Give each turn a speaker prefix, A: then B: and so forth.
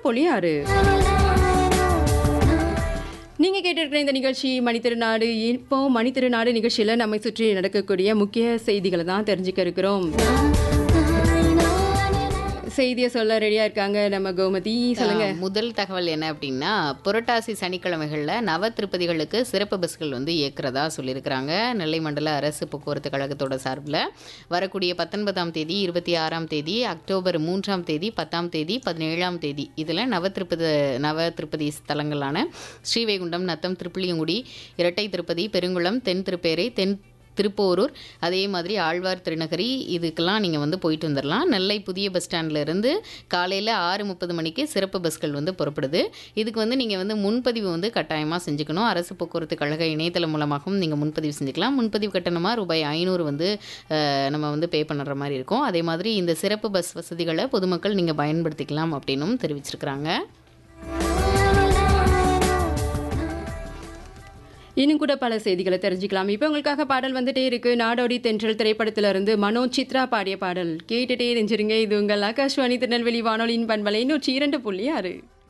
A: புள்ளி ஆறு நீங்க கேட்டிருக்கிற இந்த நிகழ்ச்சி மணித்திருநாடு இப்போ மணித்திருநாடு நிகழ்ச்சியில நம்மை சுற்றி நடக்கக்கூடிய முக்கிய செய்திகளை தான் தெரிஞ்சுக்க இருக்கிறோம் செய்தியை சொல்ல ரெடியா இருக்காங்க நம்ம கோமதி சொல்லுங்க
B: ஆ, முதல் தகவல் என்ன அப்படின்னா புரட்டாசி சனிக்கிழமைகளில் நவ திருப்பதிகளுக்கு சிறப்பு பஸ்கள் வந்து இயக்குறதா சொல்லியிருக்கிறாங்க நெல்லை மண்டல அரசு போக்குவரத்து கழகத்தோட சார்பில் வரக்கூடிய பத்தொன்பதாம் தேதி இருபத்தி ஆறாம் தேதி அக்டோபர் மூன்றாம் தேதி பத்தாம் தேதி பதினேழாம் தேதி இதில் நவ திருப்பதி நவ திருப்பதி ஸ்தலங்களான ஸ்ரீவைகுண்டம் நத்தம் திருப்புளியங்குடி இரட்டை திருப்பதி பெருங்குளம் தென் திருப்பேரை தென் திருப்போரூர் அதே மாதிரி ஆழ்வார் திருநகரி இதுக்கெல்லாம் நீங்கள் வந்து போயிட்டு வந்துடலாம் நெல்லை புதிய பஸ் ஸ்டாண்ட்ல இருந்து காலையில் ஆறு முப்பது மணிக்கு சிறப்பு பஸ்கள் வந்து புறப்படுது இதுக்கு வந்து நீங்கள் வந்து முன்பதிவு வந்து கட்டாயமாக செஞ்சுக்கணும் அரசு போக்குவரத்து கழக இணையதளம் மூலமாகவும் நீங்கள் முன்பதிவு செஞ்சுக்கலாம் முன்பதிவு கட்டணமாக ரூபாய் ஐநூறு வந்து அஹ், நம்ம வந்து பே பண்ணுற மாதிரி இருக்கும் அதே மாதிரி இந்த சிறப்பு பஸ் வசதிகளை பொதுமக்கள் நீங்கள் பயன்படுத்திக்கலாம் அப்படின்னும் தெரிவிச்சிருக்கிறாங்க
A: இன்னும் கூட பல செய்திகளை தெரிஞ்சுக்கலாம் இப்போ உங்களுக்காக பாடல் வந்துட்டே இருக்கு நாடோடி தென்றல் திரைப்படத்துல இருந்து மனோ சித்ரா பாடிய பாடல் கேட்டுட்டே நெஞ்சிருங்க இது உங்கள் ஆகாஷ்வாணி திருநெல்வேலி வானொலியின் பண்பலை நூற்றி இரண்டு புள்ளி ஆறு